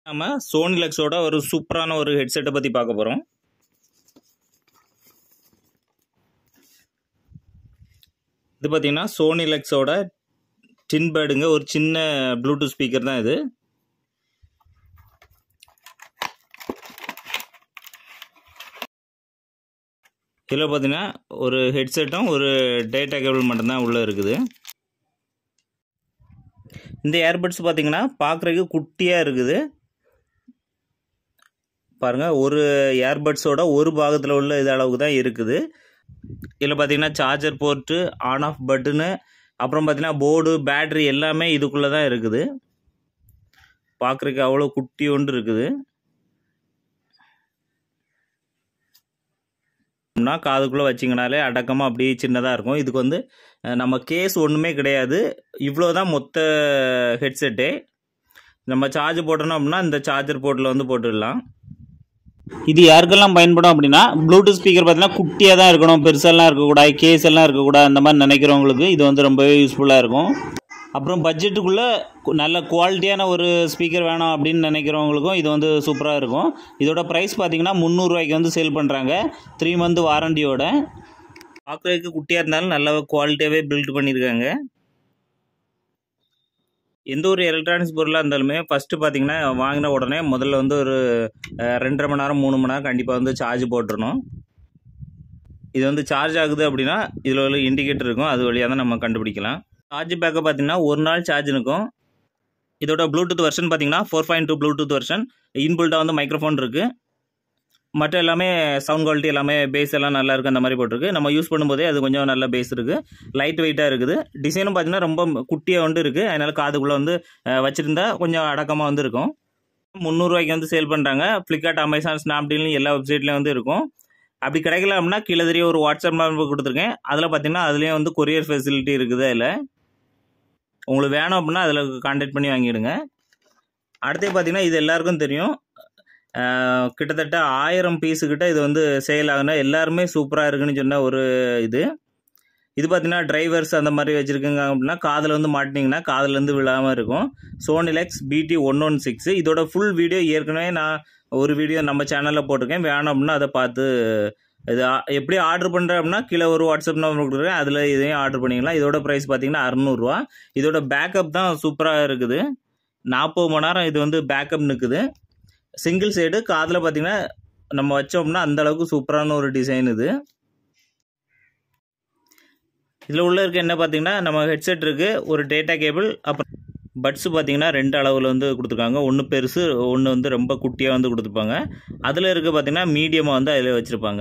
நம்ம சோனி லக்ஸோட ஒரு சூப்பரான ஒரு ஹெட்செட்டை பற்றி பார்க்க போகிறோம் இது பார்த்தீங்கன்னா சோனி லக்ஸோட டின்பேர்டுங்க ஒரு சின்ன ப்ளூடூத் ஸ்பீக்கர் தான் இது இதில் பார்த்தீங்கன்னா ஒரு ஹெட்செட்டும் ஒரு டேட்டா கேபிள் மட்டும்தான் உள்ளே இருக்குது இந்த ஏர்பட்ஸ் பார்த்தீங்கன்னா பார்க்குறதுக்கு குட்டியாக இருக்குது பாருங்கள் ஒரு ஏர்பட்ஸோட ஒரு பாகத்தில் உள்ள இது அளவுக்கு தான் இருக்குது இதில் பார்த்தீங்கன்னா charger port on off button அப்புறம் பார்த்தீங்கன்னா போர்டு பேட்ரி எல்லாமே இதுக்குள்ளே தான் இருக்குது பார்க்குறதுக்கு அவ்வளோ குட்டி ஒன்று இருக்குது காதுக்குள்ளே வச்சிங்கனாலே அடக்கமாக அப்படியே சின்னதாக இருக்கும் இதுக்கு வந்து நம்ம கேஸ் ஒன்றுமே கிடையாது இவ்வளோ தான் மொத்த ஹெட்செட்டே நம்ம சார்ஜ் போட்டோம் அப்படின்னா இந்த சார்ஜர் போர்ட்டில் வந்து போட்டுடலாம் இது யாருக்கெல்லாம் பயன்படும் அப்படின்னா ப்ளூடூத் ஸ்பீக்கர் பார்த்தீங்கன்னா குட்டியாக தான் இருக்கணும் பெருசெல்லாம் இருக்கக்கூடாது கேஸ் எல்லாம் இருக்கக்கூடாது அந்த மாதிரி நினைக்கிறவங்களுக்கு இது வந்து ரொம்பவே யூஸ்ஃபுல்லாக இருக்கும் அப்புறம் பட்ஜெட்டுக்குள்ளே நல்ல குவாலிட்டியான ஒரு ஸ்பீக்கர் வேணும் அப்படின்னு நினைக்கிறவங்களுக்கும் இது வந்து சூப்பராக இருக்கும் இதோட ப்ரைஸ் பார்த்தீங்கன்னா முந்நூறுரூவாய்க்கு வந்து சேல் பண்ணுறாங்க த்ரீ மந்த் வாரண்டியோட பார்க்குறதுக்கு குட்டியாக இருந்தாலும் நல்ல குவாலிட்டியாகவே பில்ட் பண்ணியிருக்காங்க எந்த ஒரு எலக்ட்ரானிக்ஸ் பொருளாக இருந்தாலுமே ஃபஸ்ட்டு பார்த்தீங்கன்னா வாங்கின உடனே முதல்ல வந்து ஒரு ரெண்டரை மணி நேரம் மூணு மணி நேரம் கண்டிப்பாக வந்து சார்ஜ் போட்டுருணும் இது வந்து சார்ஜ் ஆகுது அப்படின்னா இதில் உள்ள இண்டிகேட்டர் இருக்கும் அது வழியாக தான் நம்ம கண்டுபிடிக்கலாம் சார்ஜ் பேக்கை பார்த்தீங்கன்னா ஒரு நாள் சார்ஜ் இருக்கும் இதோட ப்ளூடூத் வெர்ஷன் பார்த்தீங்கன்னா four point two Bluetooth version இன்புல்ட்டாக வந்து மைக்ரோஃபோன் இருக்குது மற்ற எல்லாமே சவுண்ட் குவாலிட்டி எல்லாமே பேஸ் எல்லாம் நல்லா இருக்குது அந்த மாதிரி போட்டிருக்கு நம்ம யூஸ் பண்ணும்போதே அது கொஞ்சம் நல்ல பேஸ் இருக்குது லைட் வெயிட்டாக இருக்குது டிசைனும் பார்த்தீங்கன்னா ரொம்ப குட்டியாக வந்து இருக்குது அதனால் காதுக்குள்ளே வந்து வச்சுருந்தா கொஞ்சம் அடக்கமாக வந்து இருக்கும் முந்நூறுரூவாய்க்கு வந்து சேல் பண்ணுறாங்க ஃப்ளிப்கார்ட் அமேசான் ஸ்னாப்டீல்னு எல்லா வெப்சைட்லேயும் வந்து இருக்கும் அப்படி கிடைக்கல அப்படின்னா கீழே தெரிய ஒரு வாட்ஸ்அப் நம்பர் கொடுத்துருக்கேன் அதில் பார்த்தீங்கன்னா அதுலேயும் வந்து கொரியர் ஃபெசிலிட்டி இருக்குது அதில் உங்களுக்கு வேணும் அப்படின்னா அதில் கான்டாக்ட் பண்ணி வாங்கிடுங்க அடுத்து பார்த்தீங்கன்னா இது எல்லாருக்கும் தெரியும் கிட்டத்தட்ட ஆயிரம் பீஸு கிட்ட இது வந்து சேல் ஆகுனா எல்லாருமே சூப்பராக இருக்குன்னு சொன்ன ஒரு இது இது பார்த்தீங்கன்னா டிரைவர்ஸ் அந்த மாதிரி வச்சுருக்குங்க அப்படின்னா காதில் வந்து மாட்டினீங்கன்னா காதுலேருந்து விழாமல் இருக்கும் Sonilex BT one one six இதோட ஃபுல் வீடியோ ஏற்கனவே நான் ஒரு வீடியோ நம்ம சேனலில் போட்டிருக்கேன் வேணும் அப்படின்னா அதை பார்த்து இது எப்படி ஆர்டர் பண்ணுறேன் அப்படின்னா கீழே ஒரு வாட்ஸ்அப் நம்பர் கொடுக்குறேன் அதில் இதையும் ஆர்டர் பண்ணிக்கலாம் இதோட ப்ரைஸ் பார்த்தீங்கன்னா அறநூறுவா இதோட பேக்கப் தான் சூப்பராக இருக்குது நாற்பது மணி நேரம் இது வந்து பேக்கப் நிற்குது சிங்கிள் சைடு காதில் பார்த்தீங்கன்னா நம்ம வச்சோம்னா அந்த அளவுக்கு சூப்பரான ஒரு டிசைன் இது இதில் உள்ள இருக்க என்ன பார்த்தீங்கன்னா நம்ம ஹெட்செட் இருக்குது ஒரு டேட்டா கேபிள் அப்புறம் பட்ஸு பார்த்தீங்கன்னா ரெண்டு அளவில் வந்து கொடுத்துருக்காங்க ஒன்று பெருசு ஒன்று வந்து ரொம்ப குட்டியாக வந்து கொடுத்துருப்பாங்க அதில் இருக்க பார்த்தீங்கன்னா மீடியமாக வந்து அதில் வச்சுருப்பாங்க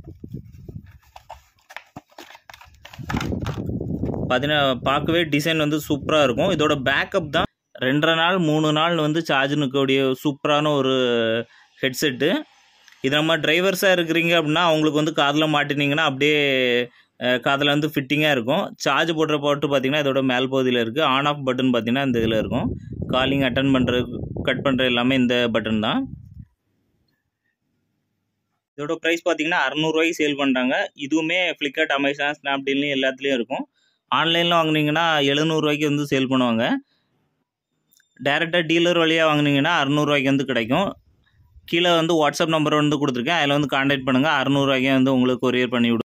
பார்த்தீங்கன்னா பார்க்கவே டிசைன் வந்து சூப்பராக இருக்கும் இதோட பேக்கப் தான் ரெண்டரை நாள் மூணு நாள் வந்து சார்ஜ் நிற்கக்கூடிய சூப்பரான ஒரு ஹெட்செட்டு இது நம்ம டிரைவர்ஸாக இருக்கிறீங்க அப்படின்னா அவங்களுக்கு வந்து காதில் மாட்டினீங்கன்னா அப்படியே காதில் வந்து ஃபிட்டிங்காக இருக்கும் சார்ஜ் போடுற போட்டு பார்த்தீங்கன்னா இதோட மேல் பகுதியில் இருக்குது ஆன் ஆஃப் பட்டன் பார்த்தீங்கன்னா இந்த இதில் இருக்கும் காலிங் அட்டன் பண்ணுறது கட் பண்ணுற எல்லாமே இந்த பட்டன் தான் இதோட ப்ரைஸ் பார்த்தீங்கன்னா அறநூறுவாய்க்கு சேல் பண்ணுறாங்க இதுவுமே ஃப்ளிப்கார்ட் அமேசான் ஸ்னாப்டீல்லையும் எல்லாத்துலேயும் இருக்கும் ஆன்லைனில் வாங்கினீங்கன்னா எழுநூறுவாய்க்கு வந்து சேல் பண்ணுவாங்க டேரெக்டாக டீலர் வழியாக வாங்கினீங்கன்னா அறநூறுவாய்க்கு வந்து கிடைக்கும் கீழே வந்து வாட்ஸ்அப் நம்பர் வந்து கொடுத்துருக்கேன் அதில் வந்து கான்டாக்ட் பண்ணுங்கள் அறநூறுவாய்க்கே வந்து உங்களுக்கு கொரியர் பண்ணி விடு